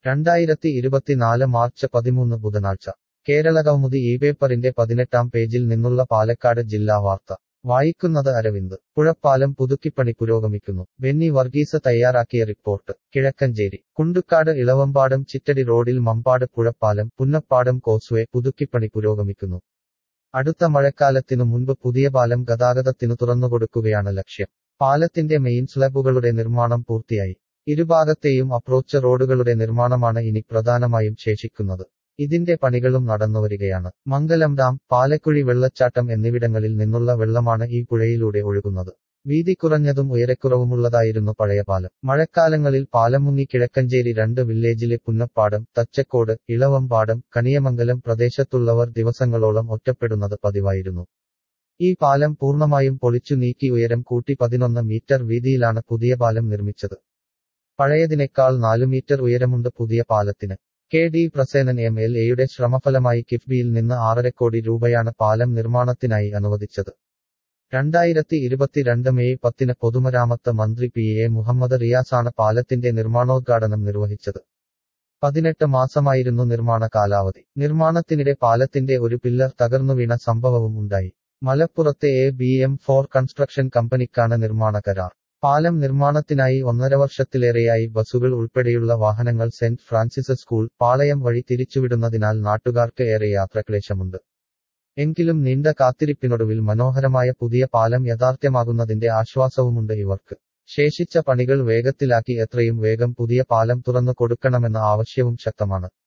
രണ്ടായിരത്തി ഇരുപത്തിനാല് മാർച്ച് പതിമൂന്ന് ബുധനാഴ്ച കേരള കൗമുദി ഈ പേപ്പറിന്റെ പതിനെട്ടാം പേജിൽ നിന്നുള്ള പാലക്കാട് ജില്ലാ വാർത്ത വായിക്കുന്നത് അരവിന്ദ് പുഴപ്പാലം പുതുക്കിപ്പണി പുരോഗമിക്കുന്നു ബെന്നി വർഗീസ് തയ്യാറാക്കിയ റിപ്പോർട്ട് കിഴക്കഞ്ചേരി കുണ്ടുക്കാട് ഇളവമ്പാടം ചിറ്റടി റോഡിൽ മമ്പാട് പുഴപ്പാലം പുന്നപ്പാടം കോസ്വേ പുതുക്കിപ്പണി പുരോഗമിക്കുന്നു അടുത്ത മഴക്കാലത്തിനു മുൻപ് പുതിയ പാലം ഗതാഗതത്തിനു തുറന്നുകൊടുക്കുകയാണ് ലക്ഷ്യം പാലത്തിന്റെ മെയിൻ സ്ലബുകളുടെ നിർമ്മാണം പൂർത്തിയായി ഇരുഭാഗത്തെയും അപ്രോച്ച് റോഡുകളുടെ നിർമ്മാണമാണ് ഇനി പ്രധാനമായും ശേഷിക്കുന്നത് ഇതിന്റെ പണികളും നടന്നുവരികയാണ് മംഗലം ഡാം പാലക്കുഴി വെള്ളച്ചാട്ടം എന്നിവിടങ്ങളിൽ നിന്നുള്ള വെള്ളമാണ് ഈ പുഴയിലൂടെ ഒഴുകുന്നത് വീതി കുറഞ്ഞതും ഉയരക്കുറവുമുള്ളതായിരുന്നു പഴയ പാലം മഴക്കാലങ്ങളിൽ പാലം മുങ്ങി കിഴക്കഞ്ചേരി രണ്ട് വില്ലേജിലെ പുന്നപ്പാടം തച്ചക്കോട് ഇളവമ്പാടം കണിയമംഗലം പ്രദേശത്തുള്ളവർ ദിവസങ്ങളോളം ഒറ്റപ്പെടുന്നത് പതിവായിരുന്നു ഈ പാലം പൂർണ്ണമായും പൊളിച്ചു നീക്കി ഉയരം കൂട്ടി പതിനൊന്ന് മീറ്റർ വീതിയിലാണ് പുതിയ പാലം നിർമ്മിച്ചത് പഴയതിനേക്കാൾ നാലു മീറ്റർ ഉയരമുണ്ട് പുതിയ പാലത്തിന് K D Prasenan M L എയുടെ ശ്രമഫലമായി കിഫ്ബിയിൽ നിന്ന് ആറര കോടി രൂപയാണ് പാലം നിർമ്മാണത്തിനായി അനുവദിച്ചത് രണ്ടായിരത്തി ഇരുപത്തിരണ്ട് മെയ് പത്തിന് പൊതുമരാമത്ത് മന്ത്രി പി എ മുഹമ്മദ് റിയാസാണ് പാലത്തിന്റെ നിർമ്മാണോദ്ഘാടനം നിർവഹിച്ചത് പതിനെട്ട് മാസമായിരുന്നു നിർമ്മാണ കാലാവധി നിർമ്മാണത്തിനിടെ പാലത്തിന്റെ ഒരു പില്ലർ തകർന്നു വീണ സംഭവവും ഉണ്ടായി മലപ്പുറത്തെ A B M for construction കമ്പനിക്കാണ് നിർമ്മാണ കരാർ പാലം നിർമ്മാണത്തിനായി ഒന്നര വർഷത്തിലേറെയായി ബസുകൾ ഉൾപ്പെടെയുള്ള വാഹനങ്ങൾ സെന്റ് ഫ്രാൻസിസ് സ്കൂൾ പാളയം വഴി തിരിച്ചുവിടുന്നതിനാൽ നാട്ടുകാർക്ക് ഏറെ യാത്രക്ലേശമുണ്ട് എങ്കിലും നീണ്ട കാത്തിരിപ്പിനൊടുവിൽ മനോഹരമായ പുതിയ പാലം യാഥാർത്ഥ്യമാകുന്നതിന്റെ ആശ്വാസവുമുണ്ട് ഇവർക്ക് ശേഷിച്ച പണികൾ വേഗത്തിലാക്കി എത്രയും വേഗം പുതിയ പാലം തുറന്നു കൊടുക്കണമെന്ന ആവശ്യവും ശക്തമാണ്